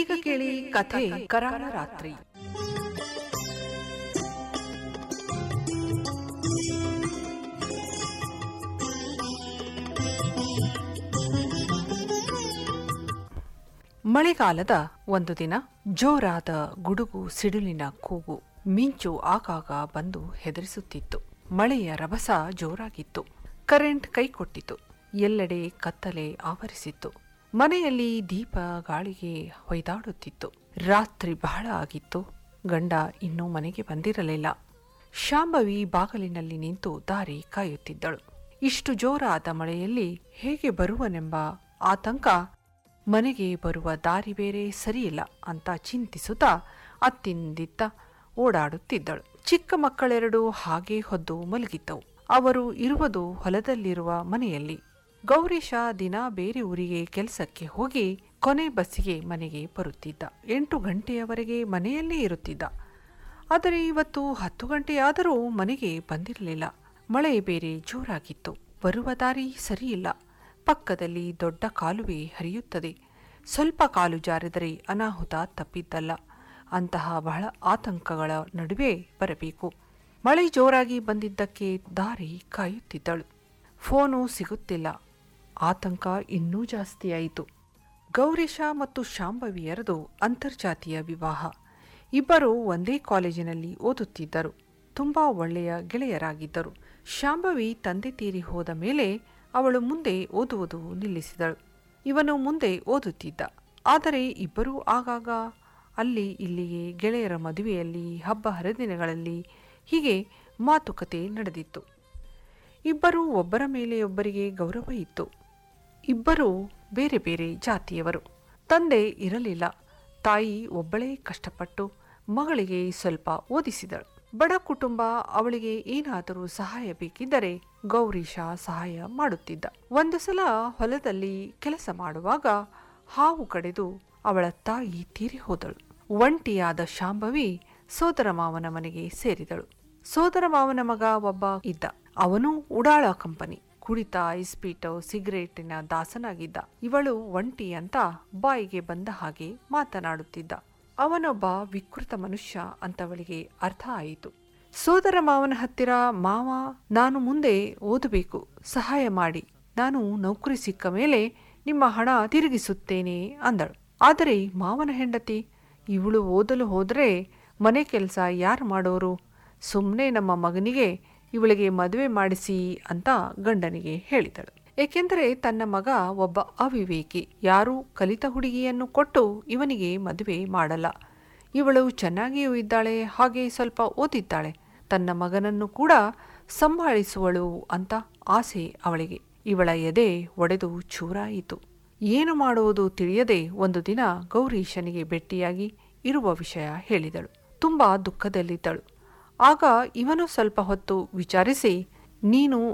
ಈಗ ಕೇಳಿ ಕಥೆ ಕರಾಳ ರಾತ್ರಿ ಮಳೆಗಾಲದ ಒಂದು ದಿನ ಜೋರಾದ ಗುಡುಗು ಸಿಡಿಲಿನ ಕೂಗು ಮಿಂಚು ಆಗಾಗ ಬಂದು ಹೆದರಿಸುತ್ತಿತ್ತು ಮಳೆಯ ರಭಸ ಜೋರಾಗಿತ್ತು ಕರೆಂಟ್ ಕೈಕೊಟ್ಟಿತು ಎಲ್ಲೆಡೆ ಕತ್ತಲೆ ಆವರಿಸಿತ್ತು ಮನೆಯಲ್ಲಿ ದೀಪ ಗಾಳಿಗೆ ಹೊಯ್ದಾಡುತ್ತಿತ್ತು ರಾತ್ರಿ ಬಹಳ ಆಗಿತ್ತು ಗಂಡ ಇನ್ನೂ ಮನೆಗೆ ಬಂದಿರಲಿಲ್ಲ ಶಾಂಭವಿ ಬಾಗಲಿನಲ್ಲಿ ನಿಂತು ದಾರಿ ಕಾಯುತ್ತಿದ್ದಳು ಇಷ್ಟು ಜೋರಾದ ಮಳೆಯಲ್ಲಿ ಹೇಗೆ ಬರುವನೆಂಬ ಆತಂಕ ಮನೆಗೆ ಬರುವ ದಾರಿ ಬೇರೆ ಸರಿಯಿಲ್ಲ ಅಂತ ಚಿಂತಿಸುತ್ತಾ ಅತ್ತಿಂದಿತ್ತ ಓಡಾಡುತ್ತಿದ್ದಳು ಚಿಕ್ಕ ಮಕ್ಕಳೆರಡು ಹಾಗೆ ಹೊದ್ದು ಮಲಗಿದ್ದವು ಅವರು ಇರುವುದು ಹೊಲದಲ್ಲಿರುವ ಮನೆಯಲ್ಲಿ ಗೌರೀಶ ದಿನ ಬೇರೆ ಊರಿಗೆ ಕೆಲಸಕ್ಕೆ ಹೋಗಿ ಕೊನೆ ಬಸ್ಸಿಗೆ ಮನೆಗೆ ಬರುತ್ತಿದ್ದ ಎಂಟು ಗಂಟೆಯವರೆಗೆ ಮನೆಯಲ್ಲೇ ಇರುತ್ತಿದ್ದ ಆದರೆ ಇವತ್ತು ಹತ್ತು ಗಂಟೆಯಾದರೂ ಮನೆಗೆ ಬಂದಿರಲಿಲ್ಲ ಮಳೆ ಬೇರೆ ಜೋರಾಗಿತ್ತು ಬರುವ ದಾರಿ ಸರಿಯಿಲ್ಲ ಪಕ್ಕದಲ್ಲಿ ದೊಡ್ಡ ಕಾಲುವೆ ಹರಿಯುತ್ತದೆ ಸ್ವಲ್ಪ ಕಾಲು ಜಾರಿದರೆ ಅನಾಹುತ ತಪ್ಪಿದ್ದಲ್ಲ ಅಂತಹ ಬಹಳ ಆತಂಕಗಳ ನಡುವೆ ಬರಬೇಕು ಮಳೆ ಜೋರಾಗಿ ಬಂದಿದ್ದಕ್ಕೆ ದಾರಿ ಕಾಯುತ್ತಿದ್ದಳು ಫೋನು ಸಿಗುತ್ತಿಲ್ಲ ಆತಂಕ ಇನ್ನೂ ಜಾಸ್ತಿಯಾಯಿತು ಗೌರೀಶ ಮತ್ತು ಶಾಂಭವಿಯರದು ಅಂತರ್ಜಾತೀಯ ವಿವಾಹ ಇಬ್ಬರು ಒಂದೇ ಕಾಲೇಜಿನಲ್ಲಿ ಓದುತ್ತಿದ್ದರು ತುಂಬಾ ಒಳ್ಳೆಯ ಗೆಳೆಯರಾಗಿದ್ದರು ಶಾಂಭವಿ ತಂದೆ ತೀರಿ ಹೋದ ಮೇಲೆ ಅವಳು ಮುಂದೆ ಓದುವುದು ನಿಲ್ಲಿಸಿದಳು ಇವನು ಮುಂದೆ ಓದುತ್ತಿದ್ದ ಆದರೆ ಇಬ್ಬರೂ ಆಗಾಗ ಅಲ್ಲಿ ಇಲ್ಲಿಯೇ ಗೆಳೆಯರ ಮದುವೆಯಲ್ಲಿ ಹಬ್ಬ ಹರಿದಿನಗಳಲ್ಲಿ ಹೀಗೆ ಮಾತುಕತೆ ನಡೆದಿತ್ತು ಇಬ್ಬರೂ ಒಬ್ಬರ ಮೇಲೆ ಒಬ್ಬರಿಗೆ ಗೌರವ ಇತ್ತು ಇಬ್ಬರೂ ಬೇರೆ ಬೇರೆ ಜಾತಿಯವರು ತಂದೆ ಇರಲಿಲ್ಲ ತಾಯಿ ಒಬ್ಬಳೇ ಕಷ್ಟಪಟ್ಟು ಮಗಳಿಗೆ ಸ್ವಲ್ಪ ಓದಿಸಿದಳು ಬಡ ಕುಟುಂಬ ಅವಳಿಗೆ ಏನಾದರೂ ಸಹಾಯ ಬೇಕಿದ್ದರೆ ಗೌರೀಶ ಸಹಾಯ ಮಾಡುತ್ತಿದ್ದ ಒಂದು ಸಲ ಹೊಲದಲ್ಲಿ ಕೆಲಸ ಮಾಡುವಾಗ ಹಾವು ಕಡೆದು ಅವಳ ತಾಯಿ ತೀರಿ ಹೋದಳು ಒಂಟಿಯಾದ ಶಾಂಭವಿ ಸೋದರ ಮಾವನ ಮನೆಗೆ ಸೇರಿದಳು ಸೋದರ ಮಾವನ ಮಗ ಒಬ್ಬ ಇದ್ದ ಅವನು ಉಡಾಳ ಕಂಪನಿ ಕುಡಿತ ಇಸ್ಪೀಟು ಸಿಗರೇಟಿನ ದಾಸನಾಗಿದ್ದ ಇವಳು ಒಂಟಿ ಅಂತ ಬಾಯಿಗೆ ಬಂದ ಹಾಗೆ ಮಾತನಾಡುತ್ತಿದ್ದ ಅವನೊಬ್ಬ ವಿಕೃತ ಮನುಷ್ಯ ಅಂತವಳಿಗೆ ಅರ್ಥ ಆಯಿತು ಸೋದರ ಮಾವನ ಹತ್ತಿರ ಮಾವ ನಾನು ಮುಂದೆ ಓದಬೇಕು ಸಹಾಯ ಮಾಡಿ ನಾನು ನೌಕರಿ ಸಿಕ್ಕ ಮೇಲೆ ನಿಮ್ಮ ಹಣ ತಿರುಗಿಸುತ್ತೇನೆ ಅಂದಳು ಆದರೆ ಮಾವನ ಹೆಂಡತಿ ಇವಳು ಓದಲು ಹೋದರೆ ಮನೆ ಕೆಲಸ ಯಾರು ಮಾಡೋರು ಸುಮ್ಮನೆ ನಮ್ಮ ಮಗನಿಗೆ ಇವಳಿಗೆ ಮದುವೆ ಮಾಡಿಸಿ ಅಂತ ಗಂಡನಿಗೆ ಹೇಳಿದಳು ಏಕೆಂದರೆ ತನ್ನ ಮಗ ಒಬ್ಬ ಅವಿವೇಕಿ ಯಾರೂ ಕಲಿತ ಹುಡುಗಿಯನ್ನು ಕೊಟ್ಟು ಇವನಿಗೆ ಮದುವೆ ಮಾಡಲ್ಲ ಇವಳು ಚೆನ್ನಾಗಿಯೂ ಇದ್ದಾಳೆ ಹಾಗೆ ಸ್ವಲ್ಪ ಓದಿದ್ದಾಳೆ ತನ್ನ ಮಗನನ್ನು ಕೂಡ ಸಂಭಾಳಿಸುವಳು ಅಂತ ಆಸೆ ಅವಳಿಗೆ ಇವಳ ಎದೆ ಒಡೆದು ಚೂರಾಯಿತು ಏನು ಮಾಡುವುದು ತಿಳಿಯದೆ ಒಂದು ದಿನ ಗೌರೀಶನಿಗೆ ಭೇಟಿಯಾಗಿ ಇರುವ ವಿಷಯ ಹೇಳಿದಳು ತುಂಬಾ ದುಃಖದಲ್ಲಿದ್ದಳು ಆಗ ಇವನು ಸ್ವಲ್ಪ ಹೊತ್ತು ವಿಚಾರಿಸಿ ನೀನು